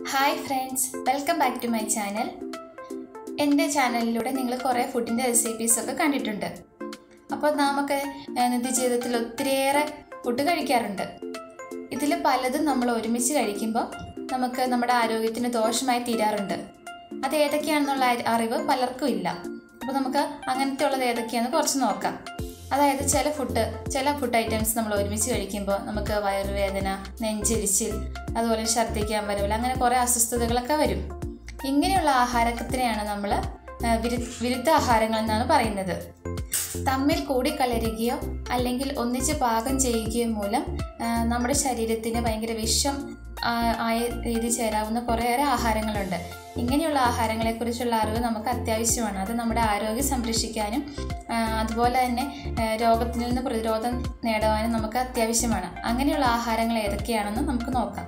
hi friends welcome back to my channel എൻ്റെ ചാനലിലൂടെ നിങ്ങൾ കുറേ ഫുഡിൻ്റെ റെസിപ്പീസൊക്കെ കണ്ടിട്ടുണ്ട് അപ്പോൾ നമുക്ക് ഏഹ്, നിത്യജീവിതത്തിൽ ഒത്തിരിയേറെ ഫുഡ് കഴിക്കാറുണ്ട് ഇതിൽ പലതും നമ്മൾ ഒരുമിച്ച് കഴിക്കുമ്പോൾ നമുക്ക് നമ്മുടെ ആരോഗ്യത്തിന് ദോഷമായി തീരാറുണ്ട് അത് ഏതൊക്കെയാണെന്നുള്ള അറി- അറിവ് പലർക്കും ഇല്ല അപ്പോൾ നമുക്ക് അങ്ങനത്തെ ഉള്ളത് ഏതൊക്കെയാണെന്ന് കുറച്ച് നോക്കാം അതായത് ചില ഫുഡ് ചില ഫുഡ് ഐറ്റംസ് നമ്മൾ ഒരുമിച്ച് കഴിക്കുമ്പോൾ നമുക്ക് വയറുവേദന നെഞ്ചിരിച്ചിൽ അതുപോലെ ഛർദ്ദിക്കാൻ വരവില്ല അങ്ങനെ കുറേ അസ്വസ്ഥതകളൊക്കെ വരും ഇങ്ങനെയുള്ള ആഹാരത്തിനെയാണ് നമ്മൾ വിരു വിരുദ്ധ ആഹാരങ്ങൾ എന്നാണ് പറയുന്നത് തമ്മിൽ കൂടിക്കലരുകയോ അല്ലെങ്കിൽ ഒന്നിച്ച് പാകം ചെയ്യുകയോ മൂലം ആ, നമ്മുടെ ശരീരത്തിന് ഭയങ്കര വിഷം ആ, ആയ രീതി ചേരാവുന്ന കുറേയേറെ ആഹാരങ്ങളുണ്ട് ഇങ്ങനെയുള്ള ആഹാരങ്ങളെക്കുറിച്ചുള്ള അറിവ് നമുക്ക് അത്യാവശ്യമാണ് അത് നമ്മുടെ ആരോഗ്യം സംരക്ഷിക്കാനും ആ, അതുപോലെ തന്നെ ആ, രോഗത്തിൽ നിന്ന് പ്രതിരോധം നേടുവാനും നമുക്ക് അത്യാവശ്യമാണ് അങ്ങനെയുള്ള ആഹാരങ്ങൾ ഏതൊക്കെയാണെന്ന് നമുക്ക് നോക്കാം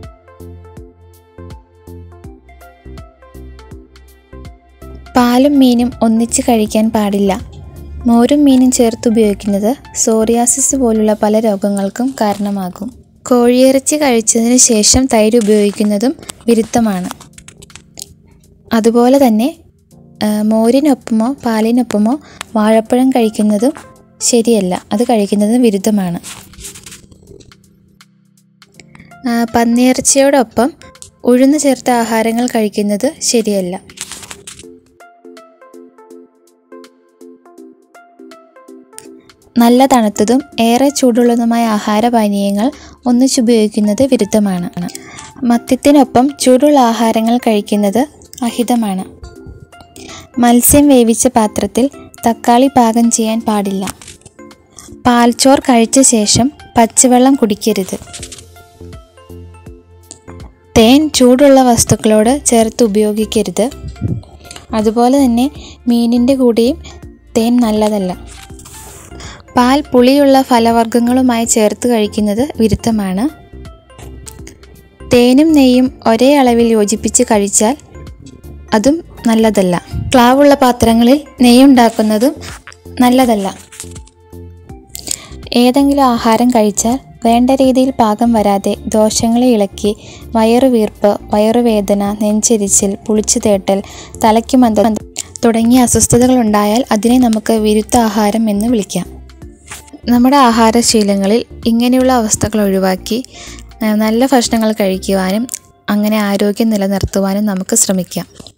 പാലും മീനും ഒന്നിച്ച് കഴിക്കാൻ പാടില്ല മോരും മീനും ചേർത്ത് ഉപയോഗിക്കുന്നത് സോറിയാസിസ് പോലുള്ള പല രോഗങ്ങൾക്കും കാരണമാകും കോഴിയിറച്ചി കഴിച്ചതിന് ശേഷം തൈര് ഉപയോഗിക്കുന്നതും വിരുദ്ധമാണ് അതുപോലെ തന്നെ ആ, മോരിനൊപ്പമോ പാലിനൊപ്പമോ വാഴപ്പഴം കഴിക്കുന്നതും ശരിയല്ല അത് കഴിക്കുന്നതും വിരുദ്ധമാണ് ആ, പന്നിയിറച്ചിയോടൊപ്പം ഉഴുന്ന് ചേർത്ത ആഹാരങ്ങൾ കഴിക്കുന്നത് ശരിയല്ല നല്ല തണുത്തതും ഏറെ ചൂടുള്ളതുമായ ആഹാരപാനീയങ്ങൾ ഒന്നിച്ചുപയോഗിക്കുന്നത് വിരുദ്ധമാണ് മദ്യത്തിനൊപ്പം ചൂടുള്ള ആഹാരങ്ങൾ കഴിക്കുന്നത് അഹിതമാണ് മത്സ്യം വേവിച്ച പാത്രത്തിൽ തക്കാളി പാകം ചെയ്യാൻ പാടില്ല പാൽച്ചോർ കഴിച്ച ശേഷം പച്ചവെള്ളം കുടിക്കരുത് തേൻ ചൂടുള്ള വസ്തുക്കളോട് ചേർത്ത് ഉപയോഗിക്കരുത് അതുപോലെ തന്നെ മീനിൻ്റെ കൂടെയും തേൻ നല്ലതല്ല പാൽ പുളിയുള്ള ഫലവർഗ്ഗങ്ങളുമായി ചേർത്ത് കഴിക്കുന്നത് വിരുദ്ധമാണ് തേനും നെയ്യും ഒരേ അളവിൽ യോജിപ്പിച്ച് കഴിച്ചാൽ അതും നല്ലതല്ല ക്ലാവുള്ള പാത്രങ്ങളിൽ നെയ്യുണ്ടാക്കുന്നതും നല്ലതല്ല ഏതെങ്കിലും ആഹാരം കഴിച്ചാൽ വേണ്ട രീതിയിൽ പാകം വരാതെ ദോഷങ്ങളെ ഇളക്കി വയറുവീർപ്പ് വയറുവേദന നെഞ്ചെരിച്ചിൽ പുളിച്ചു തേട്ടൽ തലയ്ക്ക് മന്ദ തുടങ്ങിയ അസ്വസ്ഥതകൾ ഉണ്ടായാൽ അതിനെ നമുക്ക് വിരുദ്ധ ആഹാരം എന്ന് വിളിക്കാം നമ്മുടെ ആഹാരശീലങ്ങളിൽ ഇങ്ങനെയുള്ള അവസ്ഥകൾ ഒഴിവാക്കി ആ, നല്ല ഭക്ഷണങ്ങൾ കഴിക്കുവാനും അങ്ങനെ ആരോഗ്യം നിലനിർത്തുവാനും നമുക്ക് ശ്രമിക്കാം